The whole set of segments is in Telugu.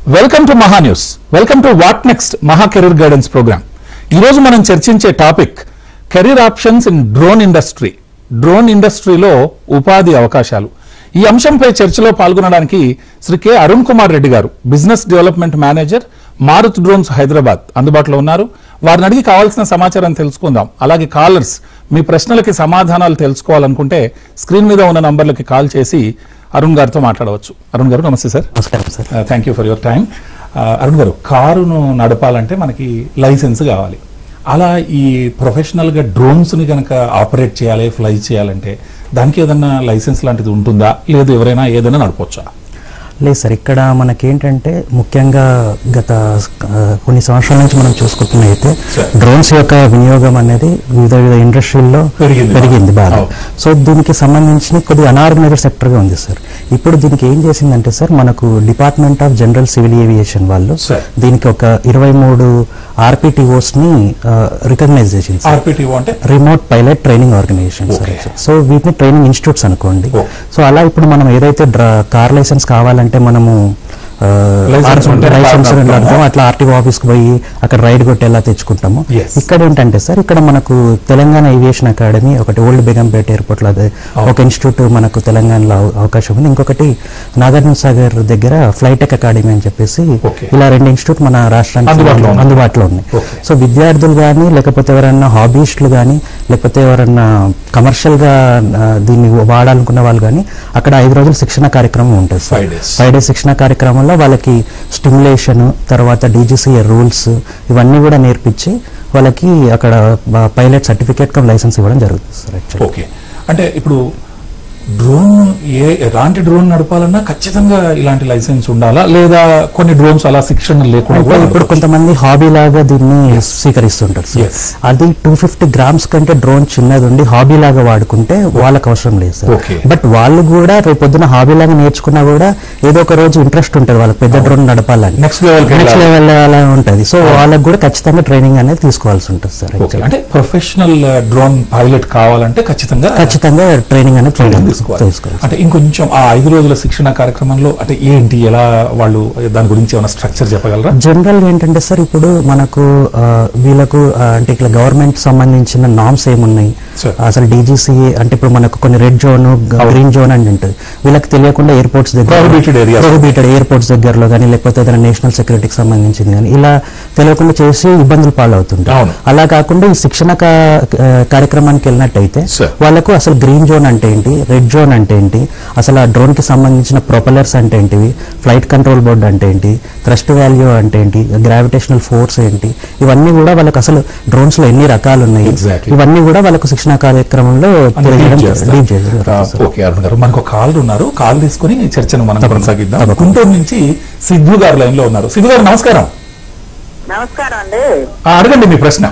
Welcome to Maha news welcome to what next Maha career guidance program ఈరోజు మనం చర్చించే topic career options in drone industry drone ఇండస్ట్రీలో ఉపాధి అవకాశాలు ఈ అంశంపై చర్చలో పాల్గొనడానికి శ్రీ కె అరుణ్ కుమార్ రెడ్డి గారు business development manager Marut drones Hyderabad అందుబాటులో ఉన్నారు వారిని అడిగి కావాల్సిన సమాచారం తెలుసుకుందాం అలాగే కాలర్స్ మీ ప్రశ్నలకి సమాధానాలు తెలుసుకోవాలనుకుంటే స్క్రీన్ మీద ఉన్న నంబర్లకి కాల్ చేసి అరుణ్ గారితో మాట్లాడవచ్చు అరుణ్ గారు నమస్తే సార్ నమస్కారం sir thank you for your time Arun గారు కారును నడపాలంటే మనకి లైసెన్స్ కావాలి అలా ఈ ప్రొఫెషనల్గా డ్రోన్స్ని కనుక ఆపరేట్ చేయాలి ఫ్లై చేయాలంటే దానికి ఏదన్నా లైసెన్స్ లాంటిది ఉంటుందా లేదు ఎవరైనా ఏదైనా నడపొచ్చా లేదు సార్ ఇక్కడ మనకేంటంటే ముఖ్యంగా గత ఆ, కొన్ని సంవత్సరాల నుంచి మనం చూసుకుంటున్నైతే Sir. డ్రోన్స్ యొక్క వినియోగం అనేది వివిధ వివిధ ఇండస్ట్రీల్లో పెరిగింది. పెరిగింది బాగా అవును. సో దీనికి సంబంధించి కొద్దిగా అనార్గనైజ్డ్ సెక్టర్గా ఉంది సార్ ఇప్పుడు దీనికి ఏం చేసిందంటే సార్ మనకు department of general civil aviation వాళ్ళు Sir. దీనికి ఒక ఇరవై మూడు ఆర్పిటిఓస్ ని రికగ్నైజ్ చేసింది సార్ ఆర్పిటిఓ అంటే remote pilot training organisation Okay. So వీటిని ట్రైనింగ్ ఇన్స్టిట్యూట్స్ అనుకోండి Oh. సో అలా ఇప్పుడు మనం ఏదైతే కార్ లైసెన్స్ కావాలంటే మనము ఆ, License ఉంటే లైసెన్స్ car నడుపుతాము. నడుపుతాము. అట్లా ఆర్టీఓ ఆఫీస్ కి పోయి అక్కడ రైడ్ కొట్టి ఎలా తెచ్చుకుంటాము Yes. ఇక్కడ ఏంటంటే సార్ ఇక్కడ మనకు తెలంగాణ ఏవియేషన్ అకాడమీ ఒకటి ఓల్డ్ బేగంపేట ఎయిర్పోర్ట్ లో అదే Oh. ఒక ఇన్స్టిట్యూట్ మనకు తెలంగాణలో అవ- అవకాశం ఉంది ఇంకొకటి నాగార్జున సాగర్ దగ్గర ఫ్లైటెక్ అకాడమీ అని చెప్పేసి Okay. ఇలా రెండు ఇన్స్టిట్యూట్ మన రాష్ట్రానికి అందుబాటులో ఉన్నాయి. అందుబాటులో ఉన్నాయి Okay. సో విద్యార్థులు కానీ లేకపోతే ఎవరైనా హాబీస్టులు కానీ లేకపోతే ఎవరైనా కమర్షియల్గా ఆ, దీన్ని వాడాలనుకున్న వాళ్ళు కానీ అక్కడ ఐదు రోజులు శిక్షణ కార్యక్రమం ఉంటుంది sir Five days. Five days శిక్షణ కార్యక్రమంలో వాళ్ళకి స్టిమ్యులేషన్ తర్వాత డీజీసీఏ రూల్స్ ఇవన్నీ కూడా నేర్పించి వాళ్ళకి అక్కడ పైలట్ సర్టిఫికేట్ కమ్ లైసెన్స్ ఇవ్వడం జరుగుతుంది సార్ యాక్చువల్లీ ఓకే అంటే ఇప్పుడు డ్రోన్ ఏ ఎలాంటి డ్రోన్ నడపాలన్నా ఖచ్చితంగా ఇలాంటి లైసెన్స్ ఉండాలా లేదా కొన్ని డ్రోన్స్ అలా శిక్షణ లేకుండా అంటే కూడా ఇప్పుడు నడపొచ్చా? కొంతమంది హాబీ లాగా దీన్ని స్వీకరిస్తుంటారు సార్ Yes. అది టూ ఫిఫ్టీ గ్రామ్స్ కంటే డ్రోన్ చిన్నది ఉండి హాబీ లాగా వాడుకుంటే వాళ్ళకి అవసరం లేదు సార్ Okay. బట్ వాళ్ళు కూడా రేపు పొద్దున హాబీ లాగా నేర్చుకున్నా కూడా ఏదో ఒక రోజు ఇంట్రెస్ట్ ఉంటుంది వాళ్ళకి పెద్ద డ్రోన్ నడపాలని నెక్స్ట్ లెవెల్ నెక్స్ట్ లెవెల్ అలా ఉంటుంది సో వాళ్ళకి కూడా ఖచ్చితంగా ట్రైనింగ్ అనేది తీసుకోవాల్సి ఉంటుంది సార్ ఓకే అంటే ప్రొఫెషనల్ డ్రోన్ పైలట్ కావాలంటే ఖచ్చితంగా ఖచ్చితంగా ట్రైనింగ్ అనేది ట్రైనింగ్ తీసుకోవాలి తీసుకోవాలి అంటే ఇంకొంచెం ఆ ఐదు రోజుల శిక్షణ కార్యక్రమంలో అంటే ఏంటి ఎలా వాళ్ళు దాని గురించి ఏమైనా స్ట్రక్చర్ చెప్పగలరా జనరల్ ఏంటంటే సార్ ఇప్పుడు మనకు ఆ, వీళ్ళకు ఆ, అంటే ఇట్లా గవర్నమెంట్ సంబంధించిన నామ్స్ ఏమున్నాయి Sure. అసలు డీజీసీ అంటే ఇప్పుడు మనకు కొన్ని రెడ్ జోన్ గ్రీన్ జోన్ అని ఉంటుంది వీళ్ళకి తెలియకుండా ఎయిర్పోర్ట్స్ దగ్గర Prohibited areas. ప్రొహిబిటెడ్ ఎయిర్పోర్ట్స్ దగ్గరలో కానీ లేకపోతే ఏదైనా నేషనల్ సెక్యూరిటీకి సంబంధించింది కానీ ఇలా తెలియకుండా చేసి ఇబ్బందులు పాలవుతుంటాయి అవును. అలా కాకుండా ఈ శిక్షణ కా- ఆ, కార్యక్రమానికి వెళ్ళినట్టయితే Sure. వాళ్ళకు అసలు గ్రీన్ జోన్ అంటే ఏంటి రెడ్ జోన్ అంటే ఏంటి అసలు ఆ డ్రోన్ కి సంబంధించిన ప్రొపలర్స్ అంటే ఏంటివి ఫ్లైట్ కంట్రోల్ బోర్డ్ అంటే ఏంటి థ్రస్ట్ వాల్యూ అంటే ఏంటి గ్రావిటేషనల్ ఫోర్స్ ఏంటి ఇవన్నీ కూడా వాళ్ళకి అసలు డ్రోన్స్ లో ఎన్ని రకాలు ఉన్నాయి Exactly. ఇవన్నీ కూడా వాళ్ళకు శిక్షణ కార్యక్రమంలో అని తెలియజేయడం deep చేస్తారు. deep చేయడం జరుగుతుంది ఆ, సార్. ఓకే అరుణ్ గారు మనకు కాల్ ఉన్నారు కాల్ తీసుకుని చర్చను మనం కొనసాగిద్దాం తప్పకుండా. గుంటూరు నుంచి సిద్ధు గారు లైన్ లో ఉన్నారు సిద్ధు గారు నమస్కారం నమస్కారం అండి ఆ, అడగండి మీ ప్రశ్న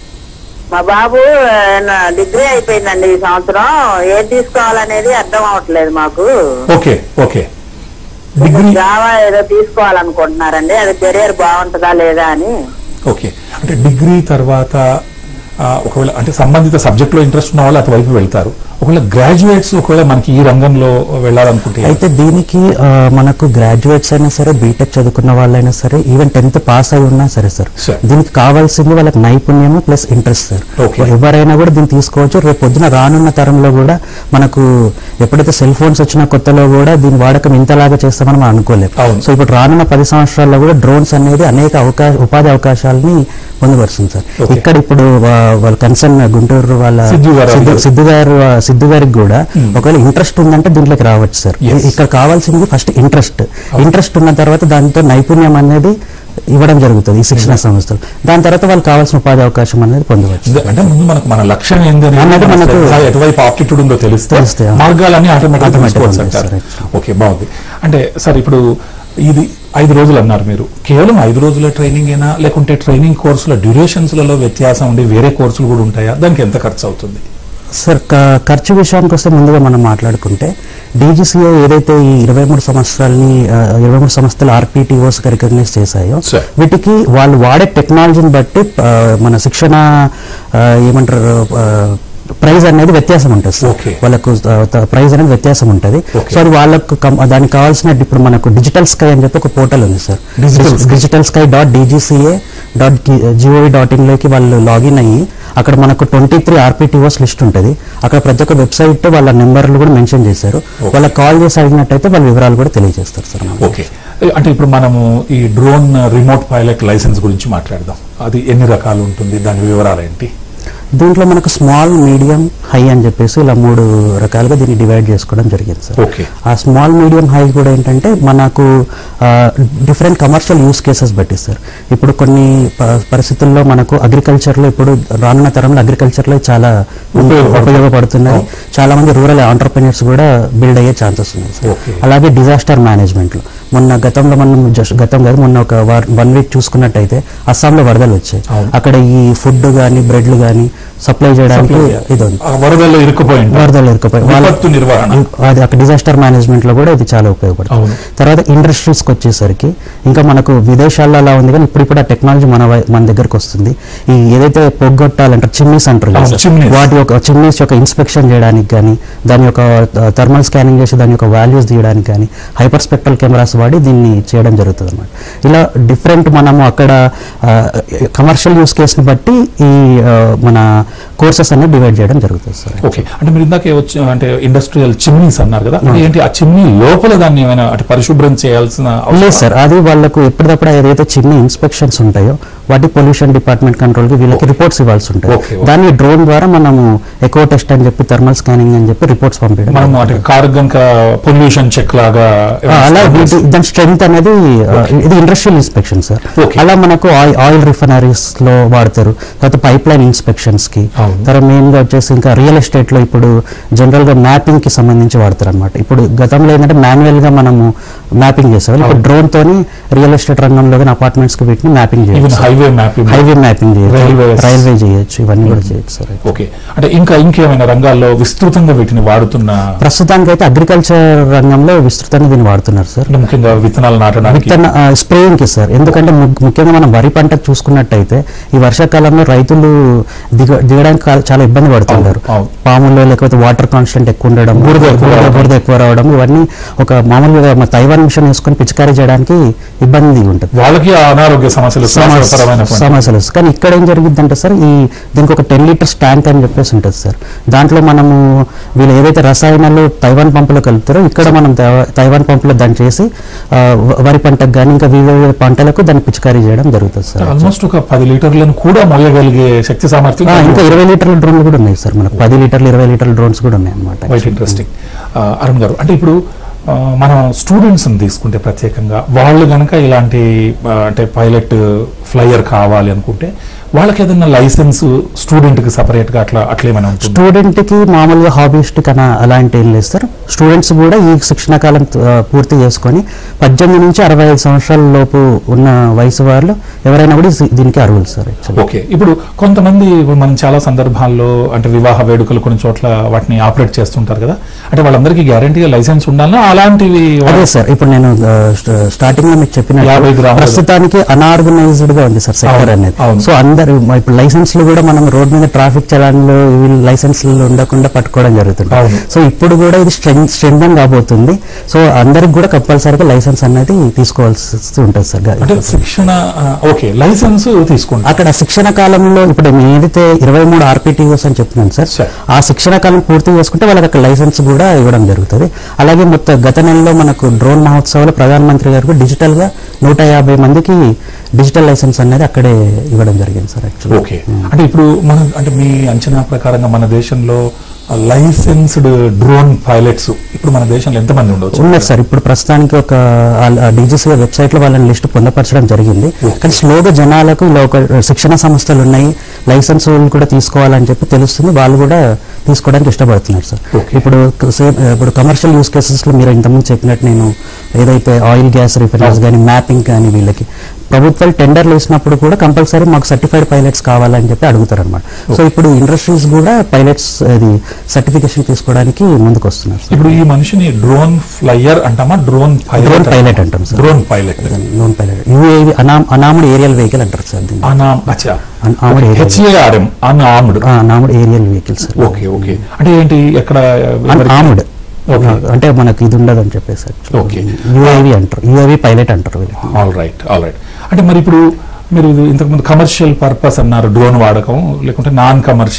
మా బాబు ఆ, నా డిగ్రీ అయిపోయిందండి ఈ సంవత్సరం ఏది తీసుకోవాలనేది అర్థం అవట్లేదు మాకు ఓకే ఓకే డిగ్రీ జావా ఏదో తీసుకోవాలనుకుంటున్నారండి అది కెరియర్ బాగుంటుందా లేదా అని ఓకే అంటే డిగ్రీ తర్వాత ఆ, ఒకవేళ అంటే సంబంధిత సబ్జెక్ట్ లో ఇంట్రెస్ట్ ఉన్న వాళ్ళు అటువైపు వెళ్తారు ఒకవేళ గ్రాడ్యుయేట్స్ ఒకవేళ మనకి ఈ రంగంలో వెళ్ళాలనుకుంటే అయితే దీనికి ఆ, మనకు గ్రాడ్యుయేట్స్ అయినా సరే బీటెక్ చదువుకున్న వాళ్ళైనా సరే ఈవెన్ టెన్త్ పాస్ అయి ఉన్నా సరే సార్ Sure. దీనికి కావాల్సింది వాళ్ళకి నైపుణ్యము ప్లస్ ఇంట్రెస్ట్ సార్ Okay. ఎవరైనా కూడా దీన్ని తీసుకోవచ్చు రేపు పొద్దున రానున్న తరంలో కూడా మనకు ఎప్పుడైతే సెల్ ఫోన్స్ వచ్చిన కొత్తలో కూడా దీని వాడకం ఇంతలాగా చేస్తామని మనం అనుకోలేము అవును. సో ఇప్పుడు రానున్న పది సంవత్సరాల్లో కూడా డ్రోన్స్ అనేది అనేక అవకాశ ఉపాధి అవకాశాలని పొందుపరుస్తుంది సార్ Okay. ఇక్కడ ఇప్పుడు వా- వాళ్ళ కన్సర్న్ గుంటూరు వాళ్ళ సిద్ధు గారు సిద్ధు- అడిగారు. సిద్ధు గారు సిద్ధు గారికి కూడా Hmm. ఒకవేళ ఇంట్రెస్ట్ ఉందంటే దీంట్లోకి రావచ్చు సార్ Yes. ఇక్కడ కావాల్సింది ఫస్ట్ ఇంట్రెస్ట్ ఇంట్రెస్ట్ ఉన్న తర్వాత దాంతో నైపుణ్యం అనేది ఇవ్వడం జరుగుతుంది ఈ శిక్షణ సంస్థలు దాని తర్వాత వాళ్ళకి కావాల్సిన ఉపాధి అవకాశం అనేది పొందవచ్చు ఇది- అంటే ముందు మనకు మన లక్ష్యం ఏందని అన్నది మన మనకు శ్రద్ధ ఎటువైపు ఆప్టిట్యూడ్ ఉందో తెలిస్తే తెలిస్తే, అవును. మార్గాలన్నీ ఆటోమేటిక్ Automatic తీసుకోవచ్చు ఉంది, అంటారు sir. ఓకే బాగుంది అంటే సార్ ఇప్పుడు ఇది ఐదు రోజులు అన్నారు మీరు కేవలం ఐదు రోజుల ట్రైనింగ్ అయినా లేకుంటే ట్రైనింగ్ కోర్సుల డ్యూరేషన్స్ లలో వ్యత్యాసం ఉండి వేరే కోర్సులు కూడా ఉంటాయా దానికి ఎంత ఖర్చు అవుతుంది సార్ క- ఖర్చు విషయానికి వస్తే ముందుగా మనం మాట్లాడుకుంటే డీజీసీఏ ఏదైతే ఈ ఇరవై మూడు సంవత్సరాలని ఆ, ఇరవై మూడు సంస్థలు ఆర్పీటీఓస్ రికగ్నైజ్ చేశాయో Sir. వీటికి వాళ్ళు వాడే టెక్నాలజీని బట్టి ఆ, మన శిక్షణ ఆ, ఏమంటారు ఆ, ప్రైస్ అనేది వ్యత్యాసం ఉంటుంది సార్ Okay. వాళ్ళకు ప్రైస్ అనేది వ్యత్యాసం ఉంటుంది Okay. సో అది వాళ్ళకు కం- దానికి కావాల్సిన ఇప్పుడు మనకు డిజిటల్ స్కై అని చెప్పి ఒక పోర్టల్ ఉంది sir Digital Sky. Digital sky dot DGCA dot GOV dot in లోకి వాళ్ళు లాగిన్ అయ్యి అక్కడ మనకు ట్వంటీ త్రీ ఆర్పీటీఓస్ లిస్ట్ ఉంటుంది అక్కడ ప్రతి ఒక్క వెబ్సైట్ వాళ్ళ నెంబర్లు కూడా మెన్షన్ చేశారు వాళ్ళకి కాల్ చేసి అడిగినట్టయితే వాళ్ళ వివరాలు కూడా తెలియజేస్తారు సార్ మనకు. ఓకే అంటే ఇప్పుడు మనము ఈ డ్రోన్ రిమోట్ పైలట్ లైసెన్స్ గురించి మాట్లాడదాం అది ఎన్ని రకాలు ఉంటుంది దాని వివరాలు ఏంటి దీంట్లో మనకు స్మాల్ మీడియం హై అని చెప్పేసి ఇలా మూడు రకాలుగా దీన్ని డివైడ్ చేసుకోవడం జరిగింది సార్ ఓకే ఆ స్మాల్ మీడియం హై కూడా ఏంటంటే మనకు డిఫరెంట్ కమర్షియల్ యూస్ కేసెస్ బట్టి సార్ ఇప్పుడు కొన్ని ప- పరిస్థితుల్లో మనకు అగ్రికల్చర్లో ఇప్పుడు రానున్న తరంలో అగ్రికల్చర్లో చాలా ఉపయోగపడుతుంది. ఉపయోగపడుతున్నాయి చాలా మంది రూరల్ ఆంటర్ప్రినర్స్ కూడా బిల్డ్ అయ్యే ఛాన్సెస్ ఉన్నాయి సార్ ఓకే. అలాగే డిజాస్టర్ మేనేజ్మెంట్లో మొన్న గతంలో మనం జస్ట్ గతం కాదు మొన్న ఒక వన్ వీక్ చూసుకున్నట్టయితే అస్సాంలో వరదలు వచ్చాయి అవును. అక్కడ ఈ ఫుడ్ కానీ బ్రెడ్లు కానీ సప్లై చేయడానికి ఇది ఉంది ఆ వరదల్లో ఇరుక్కుపోయి ఉంటారు. వరదలు ఇరుక్కుపోయి వాళ్ళ- విపత్తు నిర్వహణ అది అక్కడ డిజాస్టర్ మేనేజ్మెంట్ లో కూడా ఇది చాలా ఉపయోగపడుతుంది అవును. తర్వాత ఇండస్ట్రీస్ కి వచ్చేసరికి ఇంకా మనకు విదేశాల్లో అలా ఉంది కానీ ఇప్పుడు ఇప్పుడు ఆ టెక్నాలజీ మన వై- మన దగ్గరకు వస్తుంది ఈ ఏదైతే పొగ్గొట్టాలంటారు చిమ్నీస్ అంటారు కదా అవును, సార్. chimneys. వాటి యొక్క చిమ్నీస్ యొక్క ఇన్స్పెక్షన్ చేయడానికి కానీ దాని యొక్క థర్మల్ స్కానింగ్ చేసి దాని యొక్క వాల్యూస్ తీయడానికి కానీ హైపర్ స్పెక్ట్రల్ కెమెరాస్ వాడి దీన్ని చేయడం జరుగుతుంది అనమాట ఇలా డిఫరెంట్ మనము అక్కడ కమర్షియల్ యూస్ కేసుని బట్టి ఈ ఆ, మన కోర్సెస్ అన్ని డివైడ్ చేయడం జరుగుతుంది సార్ ఓకే అంటే మీరు ఇందాకే వచ్చి అంటే ఇండస్ట్రియల్ చిమ్నీస్ అన్నారు కదా అంటే ఏంటి ఆ చిమ్నీ లోపల దాన్ని ఏమైనా అంటే పరిశుభ్రం చేయాల్సిన అవసరం- లేదు సార్ అది వాళ్ళకు ఎప్పటికప్పుడు ఏదైతే చిన్న ఇన్స్పెక్షన్స్ ఉంటాయో వాటి పొల్యూషన్ డిపార్ట్మెంట్ కంట్రోల్ కి వీళ్ళకి రిపోర్ట్స్ ఇవ్వాల్సి ఉంటుంది Okay, okay. దాన్ని డ్రోన్ ద్వారా మనము ఎకో టెస్ట్ అని చెప్పి థర్మల్ స్కానింగ్ అని చెప్పి రిపోర్ట్స్ పంపించడం మనం అంటే కారు గనుక పొల్యూషన్ చెక్ లాగా ఆ, అలా వీటి- దాని స్ట్రెంగ్త్ అనేది ఆ, ఇది ఇండస్ట్రియల్ ఇన్స్పెక్షన్ సార్ Okay. అలా మనకు ఆయి- ఆయిల్ రిఫైనరీస్ లో వాడతారు తర్వాత పైప్ లైన్ ఇన్స్పెక్షన్స్ కి అవును. తర్వాత మెయిన్ గా వచ్చేసి ఇంకా రియల్ ఎస్టేట్ లో ఇప్పుడు జనరల్ గా మ్యాపింగ్ కి సంబంధించి వాడతారు అనమాట ఇప్పుడు గతంలో ఏంటంటే మాన్యువల్ గా మనము మ్యాపింగ్ చేసేవాళ్ళు ఇప్పుడు అవును. డ్రోన్ తోని రియల్ ఎస్టేట్ రంగంలో కానీ అపార్ట్మెంట్స్ కి వీటిని మ్యాపింగ్ ఈవెన్ చేయొచ్చు హైవే మ్యాపింగ్ హైవే మ్యాపింగ్ చేయొచ్చు Railways. రైల్వే చేయొచ్చు ఇవన్నీ కూడా చేయొచ్చు సార్ ఓకే అంటే ఇంకా ఇంకేమైనా రంగాల్లో విస్తృతంగా వీటిని వాడుతున్న ప్రస్తుతానికి అయితే అగ్రికల్చర్ రంగంలో విస్తృతంగా దీన్ని వాడుతున్నారు సార్ అంటే ముఖ్యంగా విత్తనాలు నాటడానికి విత్తన స్ప్రేయింగ్ కి సార్ ఎందుకంటే ము- ముఖ్యంగా మనం వరి పంట చూసుకున్నట్టయితే ఈ వర్షాకాలంలో రైతులు దిగ దిగడానికి కా- చాలా ఇబ్బంది పడుతుంటారు అవును, అవును. పాములు లేకపోతే వాటర్ కాన్స్టెంట్ ఎక్కువ ఉండడం బురద ఎక్కువ బురద- రావడం. బురద ఎక్కువ రావడం ఇవన్నీ ఒక మామూలుగా మన తైవాన్ మిషన్ వేసుకొని పిచికారీ చేయడానికి ఇబ్బంది ఉంటుంది వాళ్ళకి ఆ అనారోగ్య సమస్యలు శ్వాసపరమైన సమస్యలు వస్తాయి. కానీ ఇక్కడ ఏం జరిగిందంటే సార్ ఈ దీనికి ఒక టెన్ లీటర్స్ ట్యాంక్ అని చెప్పేసి ఉంటుంది సార్ దాంట్లో మనము వీళ్ళు ఏదైతే రసాయనాలు తైవాన్ పంపులో కలుపుతారో ఇక్కడ మనం తైవా- తైవాన్ పంపులో దాన్ని చేసి ఆ, వ- వరి పంటకు కానీ ఇంకా వివిధ వివిధ పంటలకు దాన్ని పిచికారీ చేయడం జరుగుతుంది సార్ ఆల్మోస్ట్ ఒక పది లీటర్లను కూడా మోయగలిగే శక్తి సామర్థ్యం ఆ, ఇంకా ఇరవై లీటర్ల డ్రోన్లు కూడా ఉన్నాయి సార్ మనకు పది లీటర్లు ఇరవై లీటర్ల డ్రోన్స్ కూడా ఉన్నాయి అనమాట వైట్ ఇంట్రెస్టింగ్ అరుణ్ గారు అంటే ఇప్పుడు ఆ, మనం స్టూడెంట్స్ని తీసుకుంటే ప్రత్యేకంగా వాళ్ళు గనక ఇలాంటి ఆ, అంటే పైలట్ ఫ్లైయర్ కావాలి అనుకుంటే వాళ్ళకి ఏదైనా లైసెన్స్ స్టూడెంట్కి సపరేట్గా అట్లా అట్లా ఏమైనా ఉంటుంది స్టూడెంట్ కి మామూలుగా హాబీస్ట్ కన్నా అలాంటి ఏం లేదు సార్ స్టూడెంట్స్ కూడా ఈ శిక్షణ కాలం ఆ, పూర్తి చేసుకొని పద్దెనిమిది నుంచి అరవై ఐదు సంవత్సరాల లోపు ఉన్న వయసు వాళ్ళు ఎవరైనా కూడా ఈ- దీనికి అర్హులు సార్ యాక్చువల్లీ ఓకే ఇప్పుడు కొంతమంది ఇప్పుడు మనం చాలా సందర్భాల్లో అంటే వివాహ వేడుకలు కొన్ని చోట్ల వాటిని ఆపరేట్ చేస్తుంటారు కదా అంటే వాళ్ళందరికీ గ్యారంటీగా లైసెన్స్ ఉండాలా అలాంటివి అదే సార్ ఇప్పుడు నేను స్టార్టింగ్ లో మీకు చెప్పిన యాభై గ్రాములు. ప్రస్తుతానికి అనార్గనైజ్డ్ గా ఉంది సార్ సెక్టర్ అవును, అనేది అవును. సో అందరు మ- ఇప్పుడు లైసెన్స్లు కూడా మనం రోడ్ మీద ట్రాఫిక్ చలాన్లు వీళ్ళు లైసెన్స్లు ఉండకుండా పట్టుకోవడం జరుగుతుంది అవును. సో ఇప్పుడు కూడా ఇది స్ట్రెంగ్ స్ట్రెంగ్ కాబోతుంది సో అందరికి కూడా కంపల్సరీగా లైసెన్స్ అనేది తీసుకోవాల్సి ఉంటుంది సార్ అంటే శిక్షణ ఆ, ఓకే లైసెన్స్ తీసుకుంటారు అక్కడ శిక్షణ కాలంలో ఇప్పుడు మేము ఏదైతే ఇరవై మూడు ఆర్పిటిఓస్ అని చెప్తున్నాను సార్ సరే. ఆ శిక్షణ కాలం పూర్తి చేసుకుంటే వాళ్ళకి అక్కడ లైసెన్స్ కూడా ఇవ్వడం జరుగుతుంది అలాగే మొత్తం గత నెలలో మనకు డ్రోన్ మహోత్సవాలు ప్రధానమంత్రి గారు డిజిటల్ గా నూట యాభై మందికి డిజిటల్ లైసెన్స్ అనేది అక్కడే ఇవ్వడం జరిగింది సార్ యాక్చువల్లీ ఓకే అంటే ఇప్పుడు మన అంటే మీ అంచనా ప్రకారంగా మన దేశంలో లైసెన్స్డ్ డ్రోన్ పైలట్స్ ఇప్పుడు మన దేశంలో ఎంతమంది ఉండవచ్చు ఉన్నారు సార్ ఇప్పుడు ప్రస్తుతానికి ఒక డీజీసీ వెబ్సైట్ లో వాళ్ళని లిస్ట్ పొందపరచడం జరిగింది కానీ స్లోగా జనాలకు ఇలా ఒక శిక్షణ సంస్థలు ఉన్నాయి లైసెన్స్ కూడా తీసుకోవాలని చెప్పి తెలుస్తుంది వాళ్ళు కూడా తీసుకోవడానికి ఇష్టపడుతున్నారు సార్ Okay. ఇప్పుడు సేమ్ ఇప్పుడు కమర్షియల్ యూస్ కేసెస్ లో మీరు ఇంతకుముందు చెప్పినట్టు నేను ఏదైతే ఆయిల్ గ్యాస్ రిఫైనరీస్ కానీ మ్యాపింగ్ కానీ వీళ్ళకి ప్రభుత్వాలు టెండర్లు వేసినప్పుడు కూడా కంపల్సరీ మాకు సర్టిఫైడ్ పైలట్స్ కావాలని చెప్పి అడుగుతారు అనమాట సో ఇప్పుడు ఇండస్ట్రీస్ కూడా పైలట్స్ అది సర్టిఫికేషన్ తీసుకోవడానికి ముందుకు వస్తున్నారు సార్ ఇప్పుడు ఈ మనిషిని డ్రోన్ ఫ్లైయర్ అంటామా డ్రోన్ డ్రోన్ పైలట్ అంటాం sir drone pilot drone pilot UAV unmanned aerial vehicle అంటారు సార్ దీన్ని అనామ్ అచ్చా unmanned aerial HARM unarmed unmanned aerial vehicle sir okay okay అంటే ఏంటి ఎక్కడ ఆర్మ్డ్ Okay. అంటే మనకి ఇది ఉండదు అని చెప్పేసి Okay. యూఏవి అంటారు యూఏవి పైలట్ అంటారు వీళ్ళు ఆల్ రైట్ ఆల్ రైట్ అంటే మరి ఇప్పుడు మీరు ఇది ఇంతకుముందు కమర్షియల్ పర్పస్ అన్నారు డ్రోన్ వాడకం లేకుంటే నాన్ కమర్షియల్